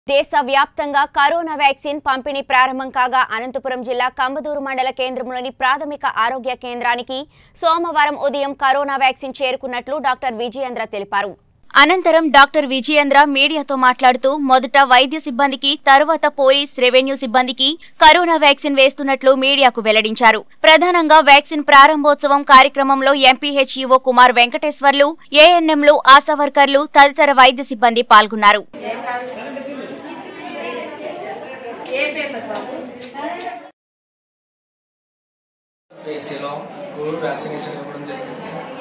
దేశవ్యాప్తంగా corona vaccine పంపిణీ ప్రారంభం కాగా అనంతపురం జిల్లా కంబదూరు మండల కేంద్రంలోని ప్రాథమిక ఆరోగ్య కేంద్రానికి సోమవారం ఉదయం కరోనా వ్యాక్సిన్ చేరుకున్నట్లు డాక్టర్ విజయేంద్ర తెలిపారు అనంతరం డాక్టర్ విజయేంద్ర మీడియాతో మాట్లాడుతూ మొదట వైద్య సిబ్బందికి తరువాత పోలీస్ రెవెన్యూ సిబ్బందికి కరోనా వ్యాక్సిన్ వేస్తున్నట్లు మీడియాకు వెల్లడించారు ప్రధానంగా వ్యాక్సిన్ ప్రారంభోత్సవం కార్యక్రమంలో ఎంపీహెచ్ఈఓ కుమార్ వెంకటేశ్వర్లు ఏఎన్ఎంలు ఆశా వర్కర్లు తదితర వైద్య సిబ్బంది పాల్గొన్నారు ఏసీలో కోవిడ్ వ్యాక్సినేషన్ ఇవ్వడం జరిగింది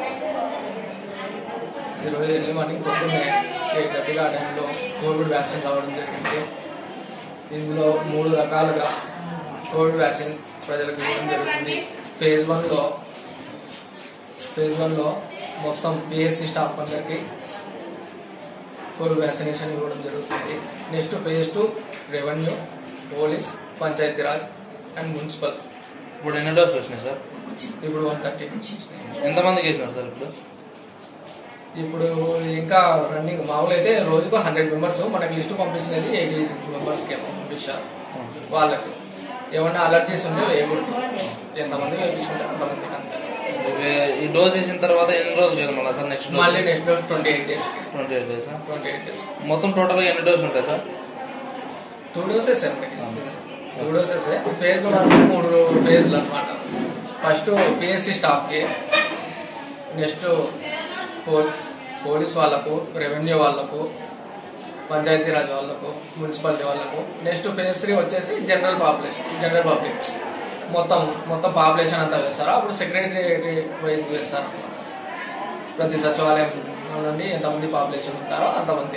ఈరోజు ఎర్లీ మార్నింగ్ పొద్దున్నే ఎయిట్ థర్టీగా ఆ టైంలో కోవిడ్ వ్యాక్సిన్ రావడం జరిగింది ఇందులో మూడు రకాలుగా కోవిడ్ వ్యాక్సిన్ ప్రజలకు ఇవ్వడం జరుగుతుంది ఫేజ్ వన్లో ఫేజ్ వన్లో మొత్తం పిఎస్సి స్టాఫ్ అందరికీ కోవిడ్ వ్యాక్సినేషన్ ఇవ్వడం జరుగుతుంది next phase two revenue police Panchayati Raj and municipal ఇప్పుడు ఎన్ని డోసులు వచ్చినాయి సార్ ఇప్పుడు వన్ థర్టీ ఎంతమందికి వేసినారు సార్ ఇప్పుడు ఇప్పుడు ఇంకా రన్నింగ్ మామూలు అయితే రోజుకు హండ్రెడ్ మెంబర్స్ మనకి లిస్ట్ పంపించినది ఎయిటీ సిక్స్ మెంబర్స్కి ఏమో పంపించారు వాళ్ళకి ఏమన్నా అలర్జీస్ ఉంటే వేయకూడదు ఎంతమంది వేయించుకుంటే అంతమంది అంతే. ఇవి- ఈ డోస్ వేసిన తర్వాత ఎన్ని రోజులు వేయాలి మళ్ళీ సార్ నెక్స్ట్ మళ్ళీ next dose twenty eight days twenty eight days twenty eight days మొత్తం టోటల్గా ఎన్ని డోసులు ఉంటాయి సార్ టూ డోసెస్ అండి టూ డోసెస్ ఫేజ్ కూడా మూడు ఫేజ్లు అనమాట ఫస్ట్ పిఎస్సి స్టాఫ్కి నెక్స్ట్ పోలీస్ వాళ్ళకు రెవెన్యూ వాళ్ళకు పంచాయతీరాజ్ వాళ్ళకు మున్సిపాలిటీ వాళ్ళకు నెక్స్ట్ ఫేజ్ త్రీ వచ్చేసి జనరల్ పాపులేషన్ జనరల్ పబ్లిక్ మొత్తం మొత్తం పాపులేషన్ అంతా వేస్తారు అప్పుడు సెక్రటరీ వైజ్ వేస్తారు ప్రతి సచివాలయం నుండి ఎంతమంది పాపులేషన్ ఉంటారో అంతమంది